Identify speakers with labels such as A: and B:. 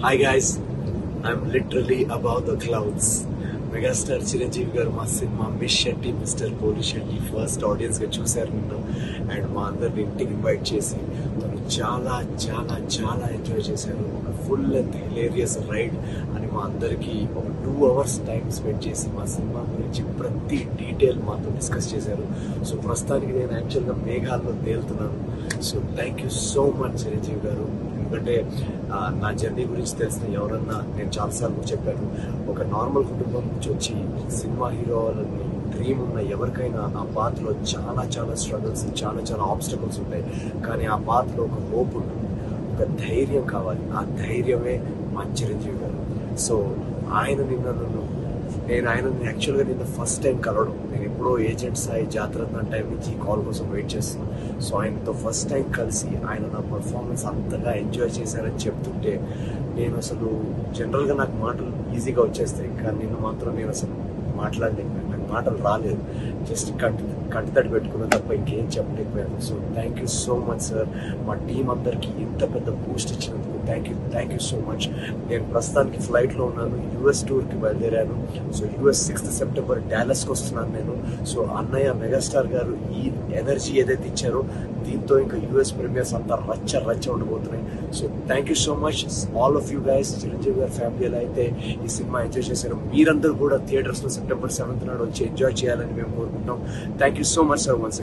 A: hi guys I'm literally above the clouds megastar Chiranjeevi garu మా cinema miss Shetty mister పోలీ Shetty first audience గా చూశారు నిన్న అండ్ మా అందరిని ఇంటికి ఇన్వైట్ చేసి తను చాలా చాలా చాలా ఎంజాయ్ చేశారు ఒక ఫుల్ లెంత్ హిలేరియస్ రైడ్ అని మా అందరికి ఒక టూ అవర్స్ టైం స్పెండ్ చేసి మా సినిమా గురించి ప్రతి డీటెయిల్ మాతో డిస్కస్ చేశారు సో ప్రస్తుతానికి నేను యాక్చువల్గా మేఘాల్లో తేలుతున్నాను so thank you so much Chiranjeevi garu ఎందుకంటే ఆ, నా జర్నీ గురించి తెలిసిన ఎవరన్నా నేను చాలాసార్లు చెప్పాను ఒక నార్మల్ కుటుంబం నుంచి వచ్చి సినిమా హీరో అవ్వాలని డ్రీమ్ ఉన్న ఎవరికైనా ఆ పాత్రలో చాలా చాలా స్ట్రగుల్స్ చాలా చాలా ఆబ్స్టకల్స్ ఉంటాయి కానీ ఆ పాత్రలో ఒక హోప్ ఉంటుంది ఒక ధైర్యం కావాలి ఆ ధైర్యమే మా చిరంజీవి గారు సో ఆయన నిన్న నన్ను నేను ఆయన యాక్చువల్గా నిన్న ఫస్ట్ టైం కలవడం నేను ఎప్పుడో ఏజెంట్ సాయి జాతరత్న టైం నుంచి ఈ కాల్ కోసం వెయిట్ చేస్తున్నాను సో ఆయనతో ఫస్ట్ టైం కలిసి ఆయన నా పర్ఫార్మెన్స్ అంతగా ఎంజాయ్ చేశారని చెప్తుంటే నేను అసలు జనరల్గా నాకు మాటలు ఈజీగా వచ్చేస్తాయి కానీ నిన్న మాత్రం నేను అసలు మాట్లాడలేకపోయాను నాకు మాటలు రాలేదు జస్ట్ కంటి కంటితడి పెట్టుకున్న తప్ప ఇంకేం చెప్పలేకపోయాను so thank you so much sir మా టీం అందరికీ ఇంత పెద్ద బూస్ట్ ఇచ్చినందుకు thank you thank you so much నేను ప్రస్తుతానికి ఫ్లైట్లో ఉన్నాను యూఎస్ టూర్కి బయలుదేరాను సో యూఎస్ సిక్స్త్ సెప్టెంబర్ డాలస్కి వస్తున్నాను నేను సో అన్నయ్య మెగాస్టార్ గారు ఈ ఎనర్జీ ఏదైతే ఇచ్చారో దీంతో ఇంకా యూఎస్ ప్రీమియర్స్ అంతా రచ్చ రచ్చ ఉండబోతున్నాయి so thank you so much all of you guys Chiranjeevi గారి ఫ్యామిలీ ఎలా అయితే ఈ సినిమా ఎంజాయ్ చేశారు మీరందరూ కూడా థియేటర్స్ లో సెప్టెంబర్ సెవెంత్ నాడు వచ్చి ఎంజాయ్ చేయాలని మేము కోరుకుంటాం thank you so much sir once